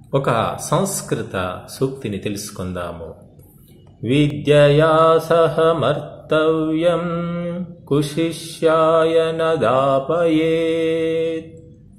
ఒక సంస్కృత సూక్తిని తెలుసుకుందాము విద్యయా సహమర్తవ్యం కుశిష్యాయ నదాపయేత్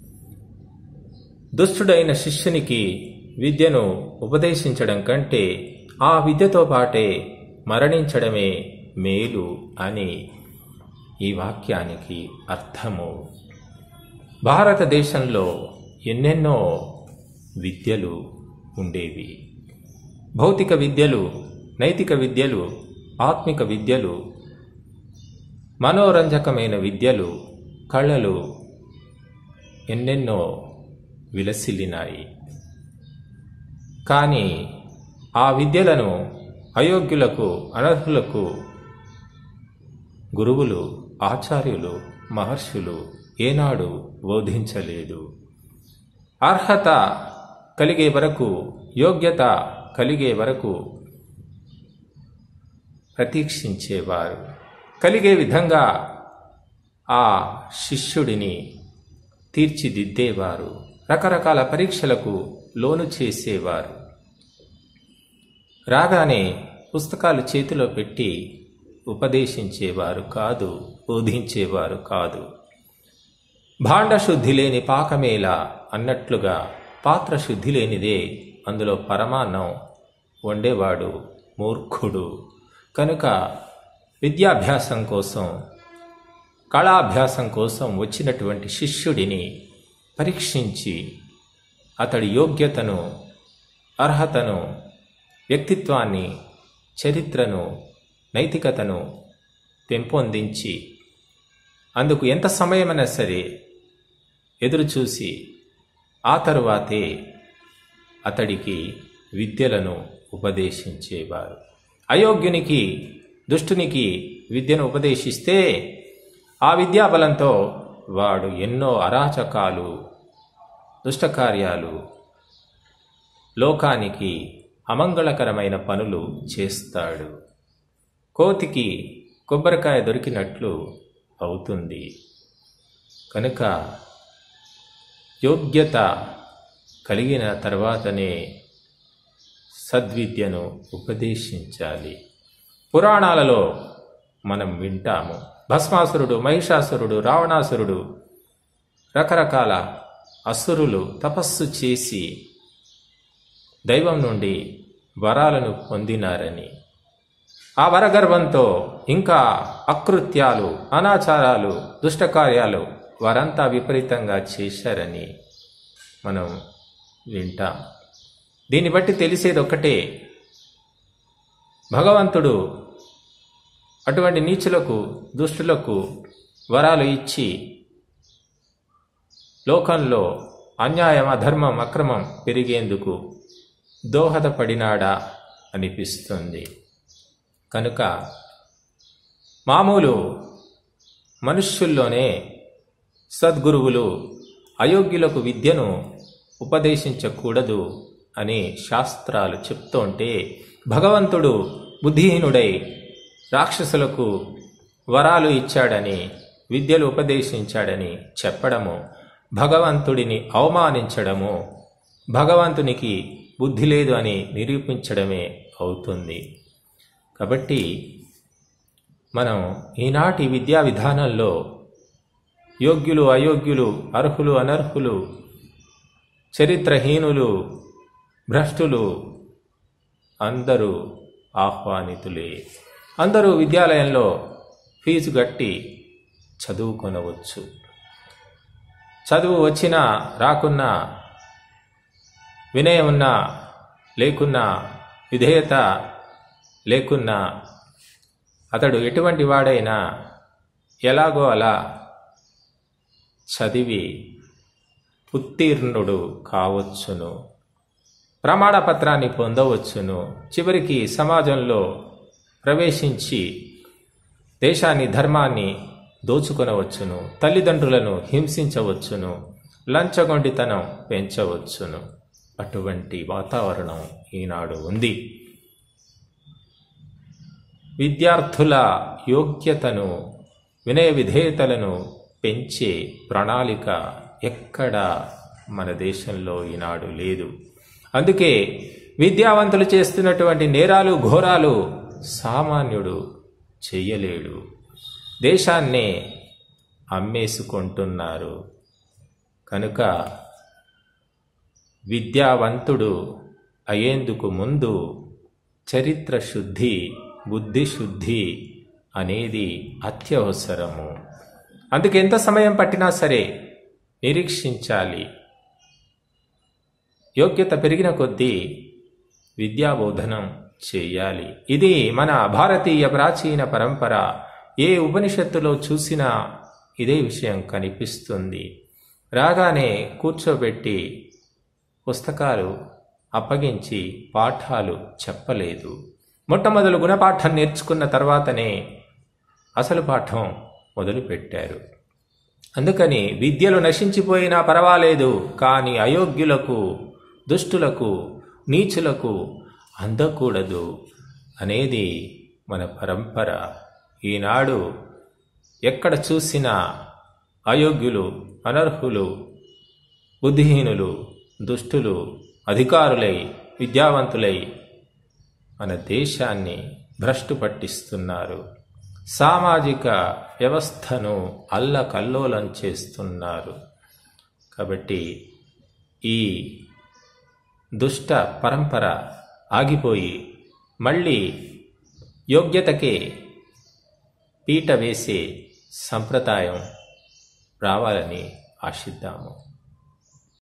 దుష్టుడైన శిష్యునికి విద్యను ఉపదేశించడం కంటే ఆ విద్యతో పాటే మరణించడమే మేలు అని ఈ వాక్యానికి అర్థము భారతదేశంలో ఎన్నెన్నో విద్యలు ఉండేవి భౌతిక విద్యలు నైతిక విద్యలు ఆత్మిక విద్యలు మనోరంజకమైన విద్యలు కళలు ఎన్నెన్నో విలసిల్లినాయి కానీ ఆ విద్యలను అయోగ్యులకు అనర్హులకు గురువులు ఆచార్యులు మహర్షులు ఏనాడు బోధించలేదు అర్హత కలిగే వరకు యోగ్యత కలిగే వరకు ప్రతీక్షించేవారు కలిగే విధంగా ఆ శిష్యుడిని తీర్చిదిద్దేవారు రకరకాల పరీక్షలకు లోను చేసేవారు రాగానే పుస్తకాలు చేతిలో పెట్టి ఉపదేశించేవారు కాదు బోధించేవారు కాదు భాండ శుద్ధి లేని పాకమేలా అన్నట్లుగా పాత్ర శుద్ధి లేనిదే అందులో పరమాన్నం వండేవాడు మూర్ఖుడు కనుక విద్యాభ్యాసం కోసం కళాభ్యాసం కోసం వచ్చినటువంటి శిష్యుడిని పరీక్షించి అతడి యోగ్యతను అర్హతను వ్యక్తిత్వాన్ని చరిత్రను నైతికతను పెంపొందించి అందుకు ఎంత సమయమైనా సరే ఎదురుచూసి ఆ తరువాతే అతడికి విద్యలను ఉపదేశించేవారు అయోగ్యునికి దుష్టునికి విద్యను ఉపదేశిస్తే ఆ విద్యాబలంతో వాడు ఎన్నో అరాచకాలు దుష్టకార్యాలు లోకానికి అమంగళకరమైన పనులు చేస్తాడు కోతికి కొబ్బరికాయ దొరికినట్లు అవుతుంది కనుక యోగ్యత కలిగిన తర్వాతనే సద్విద్యను ఉపదేశించాలి పురాణాలలో మనం వింటాము భస్మాసురుడు మహిషాసురుడు రావణాసురుడు రకరకాల అసురులు తపస్సు చేసి దైవం నుండి వరాలను పొందినారని ఆ వరగర్వంతో ఇంకా అకృత్యాలు అనాచారాలు దుష్టకార్యాలు వారంతా విపరీతంగా చేశారని మనం వింటాం దీన్ని బట్టి తెలిసేది ఒక్కటే భగవంతుడు అటువంటి నీచులకు దుష్టులకు వరాలు ఇచ్చి లోకంలో అన్యాయం అధర్మం అక్రమం పెరిగేందుకు దోహదపడినాడా అనిపిస్తుంది కనుక మామూలు మనుష్యుల్లోనే సద్గురువులు అయోగ్యులకు విద్యను ఉపదేశించకూడదు అని శాస్త్రాలు చెప్తుంటే భగవంతుడు బుద్ధిహీనుడై రాక్షసులకు వరాలు ఇచ్చాడని విద్యలు ఉపదేశించాడని చెప్పడము భగవంతుడిని అవమానించడము భగవంతునికి బుద్ధి లేదు అని నిరూపించడమే అవుతుంది కాబట్టి మనం ఈనాటి విద్యా విధానంలో యోగ్యులు అయోగ్యులు అర్హులు అనర్హులు చరిత్రహీనులు భ్రష్టులు అందరూ ఆహ్వానితులే అందరూ విద్యాలయంలో ఫీజు కట్టి చదువుకొనవచ్చు చదువు వచ్చినా రాకున్నా వినయం ఉన్నా లేకున్నా విధేయత లేకున్నా అతడు ఎటువంటి వాడైనా ఎలాగో అలా చదివి ఉత్తీర్ణుడు కావచ్చును ప్రమాణపత్రాన్ని పొందవచ్చును చివరికి సమాజంలో ప్రవేశించి దేశాన్ని ధర్మాన్ని దోచుకొనవచ్చును తల్లిదండ్రులను హింసించవచ్చును లంచగొండితనం పెంచవచ్చును అటువంటి వాతావరణం ఈనాడు ఉంది విద్యార్థుల యోగ్యతను వినయ విధేయతలను పెంచే ప్రణాళిక ఎక్కడ మన దేశంలో ఈనాడు లేదు అందుకే విద్యావంతులు చేస్తున్నటువంటి నేరాలు ఘోరాలు సామాన్యుడు చెయ్యలేడు దేశాన్నే అమ్మేసుకుంటున్నారు కనుక విద్యావంతుడు అయ్యేందుకు ముందు చరిత్ర శుద్ధి బుద్ధి శుద్ధి అనేది అత్యవసరము అందుకు ఎంత సమయం పట్టినా సరే నిరీక్షించాలి యోగ్యత పెరిగిన కొద్దీ విద్యాబోధనం చేయాలి ఇది మన భారతీయ ప్రాచీన పరంపర ఏ ఉపనిషత్తులో చూసినా ఇదే విషయం కనిపిస్తుంది రాగానే కూర్చోబెట్టి పుస్తకాలు అప్పగించి పాఠాలు చెప్పలేదు మొట్టమొదలు గుణపాఠం నేర్చుకున్న తర్వాతనే అసలు పాఠం మొదలుపెట్టారు అందుకని విద్యలు నశించిపోయినా పర్వాలేదు కానీ అయోగ్యులకు దుష్టులకు నీచులకు అందకూడదు అనేది మన పరంపర ఈనాడు ఎక్కడ చూసినా అయోగ్యులు అనర్హులు బుద్ధిహీనులు దుష్టులు అధికారులై విద్యావంతులై మన దేశాన్ని భ్రష్టు పట్టిస్తున్నారు సామాజిక వ్యవస్థను అల్లకల్లోలం చేస్తున్నారు కాబట్టి ఈ దుష్ట పరంపర ఆగిపోయి మళ్ళీ యోగ్యతకే పీట వేసే సంప్రదాయం రావాలని ఆశిద్దాము